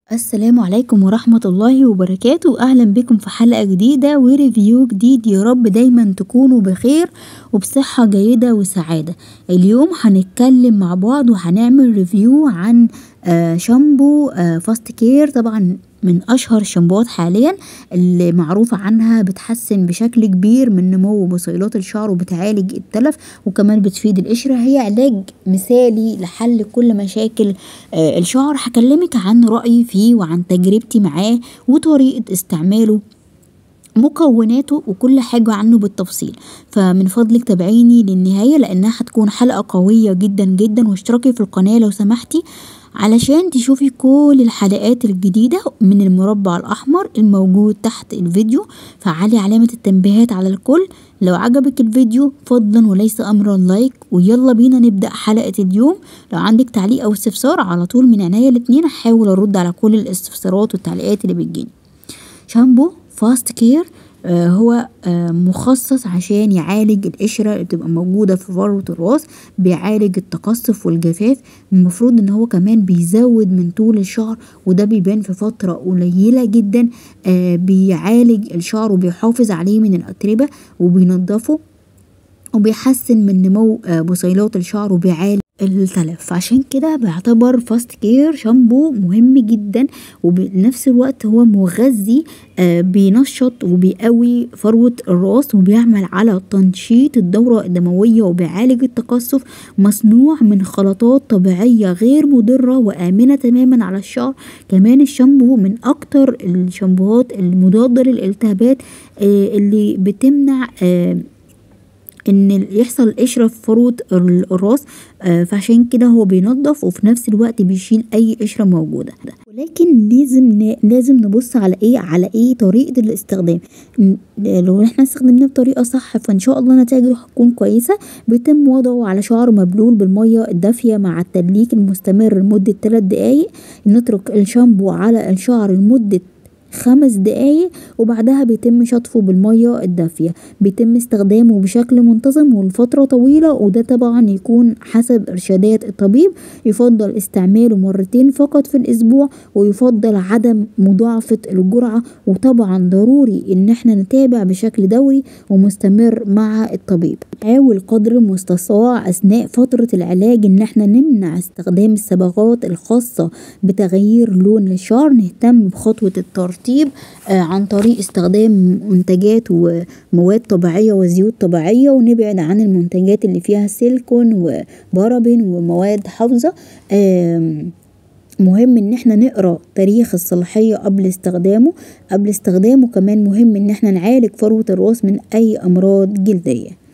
السلام عليكم ورحمة الله وبركاته أهلا بكم في حلقة جديدة وريفيو جديد يا رب دايما تكونوا بخير وبصحة جيدة وسعادة اليوم هنتكلم مع بعض وهنعمل ريفيو عن آه شامبو آه فاست كير طبعا من اشهر الشامبوات حاليا اللي معروفة عنها بتحسن بشكل كبير من نمو بصيلات الشعر وبتعالج التلف وكمان بتفيد القشرة هي علاج مثالي لحل كل مشاكل آه الشعر هكلمك عن رأيي فيه وعن تجربتي معاه وطريقة استعماله مكوناته وكل حاجة عنه بالتفصيل فمن فضلك تابعيني للنهاية لأنها هتكون حلقة قوية جدا جدا واشتركي في القناة لو سمحتي علشان تشوفي كل الحلقات الجديدة من المربع الأحمر الموجود تحت الفيديو فعلي علامة التنبيهات على الكل لو عجبك الفيديو فضلا وليس أمرا لايك ويلا بينا نبدأ حلقة اليوم لو عندك تعليق أو استفسار على طول من عينيا الاتنين هحاول أرد على كل الاستفسارات والتعليقات اللي بتجيني شامبو فاست كير آه هو آه مخصص عشان يعالج القشرة اللي بتبقى موجودة في فروة الراس بيعالج التقصف والجفاف المفروض ان هو كمان بيزود من طول الشعر وده بيبان في فترة قليلة جدا آه بيعالج الشعر وبيحافظ عليه من الأتربة وبينضفه وبيحسن من نمو بصيلات الشعر وبيعالج التلف فعشان كده بعتبر فاست كير شامبو مهم جدا وبنفس الوقت هو مغذي آه بينشط وبيقوي فروة الراس وبيعمل على تنشيط الدورة الدموية وبيعالج التقصف مصنوع من خلطات طبيعية غير مضرة وآمنة تماما على الشعر كمان الشامبو من أكتر الشامبوهات المضادة للالتهابات آه اللي بتمنع آه ان يحصل قشرة في فروة الراس آه فعشان كده هو بينظف وفي نفس الوقت بيشيل اي قشرة موجودة ولكن لازم لازم نبص على ايه على ايه طريقة الاستخدام لو احنا استخدمناه بطريقة صح فان شاء الله نتائجه هتكون كويسة بيتم وضعه على شعر مبلول بالمية الدافية مع التدليك المستمر لمدة 3 دقايق نترك الشامبو على الشعر لمدة خمس دقايق وبعدها بيتم شطفه بالمية الدافية بيتم استخدامه بشكل منتظم ولفترة طويلة وده طبعا يكون حسب إرشادات الطبيب يفضل استعماله مرتين فقط في الأسبوع ويفضل عدم مضاعفة الجرعة وطبعا ضروري إن احنا نتابع بشكل دوري ومستمر مع الطبيب حاول قدر المستطاع أثناء فترة العلاج إن احنا نمنع استخدام الصبغات الخاصة بتغيير لون الشعر نهتم بخطوة الترطيب الترطيب آه عن طريق استخدام منتجات ومواد طبيعية وزيوت طبيعية ونبعد عن المنتجات اللي فيها سيليكون وبارابين ومواد حافظة آه مهم ان احنا نقرا تاريخ الصلاحية قبل استخدامه قبل استخدامه كمان مهم ان احنا نعالج فروة الراس من اي امراض جلدية